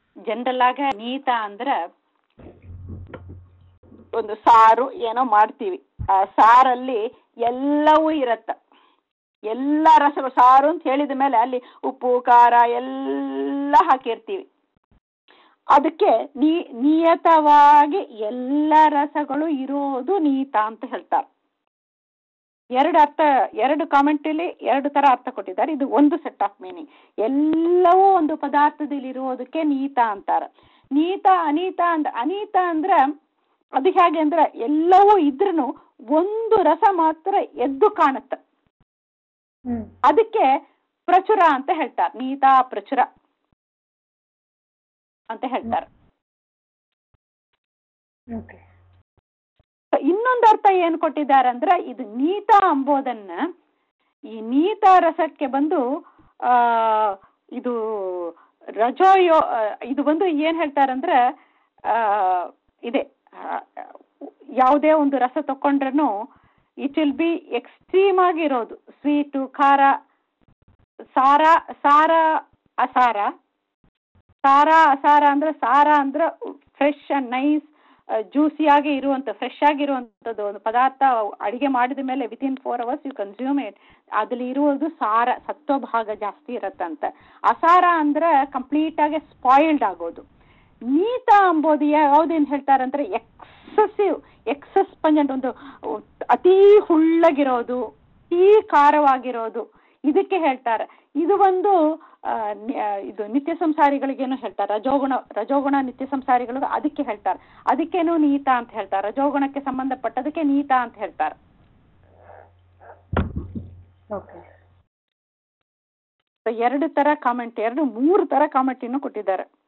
general ಆಗ ನೀತ ಅಂದ್ರೆ ಒಂದು ಸಾರು ಏನೋ ಮಾಡ್ತೀವಿ ಆ ಸಾರಲ್ಲಿ ಎಲ್ಲವೂ ಇರತ್ತ ಎಲ್ಲ ರಸಗಳು ಸಾರು ಅಂತ ಹೇಳಿದ ಮೇಲೆ ಅಲ್ಲಿ ಉಪ್ಪು ಖಾರ ಎಲ್ಲ ಹಾಕಿರ್ತೀವಿ ಅದಕ್ಕೆ ನೀ ನಿಯತವಾಗಿ ಎಲ್ಲ ರಸಗಳು ಇರೋದು ನೀತ ಅಂತ ಹೇಳ್ತಾರೆ ಎರಡು ಅರ್ಥ ಎರಡು ಕಾಮೆಂಟಲ್ಲಿ ಎರಡು ತರ ಅರ್ಥ ಕೊಟ್ಟಿದ್ದಾರೆ ಇದು ಒಂದು ಸೆಟ್ ಆಫ್ ಮೀನಿಂಗ್ ಎಲ್ಲವೂ ಒಂದು ಪದಾರ್ಥದಲ್ಲಿ ಇರುವುದಕ್ಕೆ ನೀತ ಅಂತಾರೆ ನೀತ ಅನೀತ ಅಂದ ಅನೀತ ಅಂದ್ರೆ ಅದು ಹೇಗೆ ಅಂದ್ರೆ ಎಲ್ಲವೂ ಇದ್ರೂ ಒಂದು ರಸ ಮಾತ್ರ ಎದ್ದು ಕಾಣುತ್ತೆ ಹ್ಮ್ ಅದಕ್ಕೆ ಪ್ರಚುರ ಅಂತ ಹೇಳ್ತಾರೆ ನೀತಾ ಪ್ರಚುರ ಅಂತ ಹೇಳ್ತಾರೆ ಓಕೆ ಇನ್ನೊಂದು ಅರ್ಥ ಏನು ಕೊಟ್ಟಿದ್ದಾರೆ ಅಂದ್ರೆ ಇದು ನೀತ ಅಂಬೋದನ್ನ ಈ ನೀತ ರಸಕ್ಕೆ ಬಂದು ಆ ಇದು ರಜೋಯೋ ಆ, ಇದು ಬಂದು ಏನ್ ಹೇಳ್ತಾರಂದ್ರೆ ಆ ಇದೆ ಆ, ಯಾವುದೇ ಒಂದು ರಸ ತಕೊಂಡ್ರೂ ಇಟ್ ವಿಲ್ ಬಿ ಎಕ್ಸ್ಟ್ರೀಮ್ ಆಗಿರೋದು ಸ್ವೀಟು ಖಾರ ಸಾರ ಸಾರ ಅಸಾರ ಸಾರ ಅಸಾರ ಅಂದ್ರೆ ಸಾರ ಅಂದ್ರೆ ಫ್ರೆಶ್ ಅಂಡ್ ನೈಸ್ ಜ್ಯೂಸಿಯಾಗಿ ಇರುವಂಥ ಫ್ರೆಶ್ ಆಗಿರುವಂಥದ್ದು ಒಂದು ಪದಾರ್ಥ ಅಡಿಗೆ ಮಾಡಿದ ಮೇಲೆ within four hours you consume it ಅದ್ರಲ್ಲಿ ಇರುವುದು ಸಾರ ಸತ್ವ ಭಾಗ ಜಾಸ್ತಿ ಇರತ್ತಂತೆ ಅಸಾರ ಅಂದ್ರೆ ಕಂಪ್ಲೀಟ್ ಆಗಿ ಸ್ಪಾಯಿಲ್ಡ್ ಆಗೋದು ನೀತ ಅಂಬೋದು ಯಾವುದೇನು ಹೇಳ್ತಾರಂದ್ರೆ ಎಕ್ಸಸಿವ್ ಎಕ್ಸಸ್ ಪಂಜೆಂಟ್ ಒಂದು ಅತೀ ಹುಳ್ಳಗಿರೋದು ಅತೀ ಖಾರವಾಗಿರೋದು ಇದಕ್ಕೆ ಹೇಳ್ತಾರೆ ಇದು ಒಂದು ಆ, ನಿ- ಆ, ಇದು ನಿತ್ಯ ಸಂಸಾರಿಗಳಿಗೇನು ಹೇಳ್ತಾರೆ ರಜೋಗುಣ ರಜೋಗುಣ ನಿತ್ಯ ಸಂಸಾರಿಗಳು ಅದಕ್ಕೆ ಹೇಳ್ತಾರೆ ಅದಕ್ಕೇನು ನೀತ ಅಂತ ಹೇಳ್ತಾರೆ ರಜೋಗುಣಕ್ಕೆ ಸಂಬಂಧಪಟ್ಟದಕ್ಕೆ ನೀತ ಅಂತ ಹೇಳ್ತಾರೆ ಓಕೆ So, ಎರಡು ತರ ಕಾಮೆಂಟ್ ಎರಡು ಮೂರು ತರ ಕಾಮೆಂಟ್ ಇನ್ನು ಕೊಟ್ಟಿದ್ದಾರೆ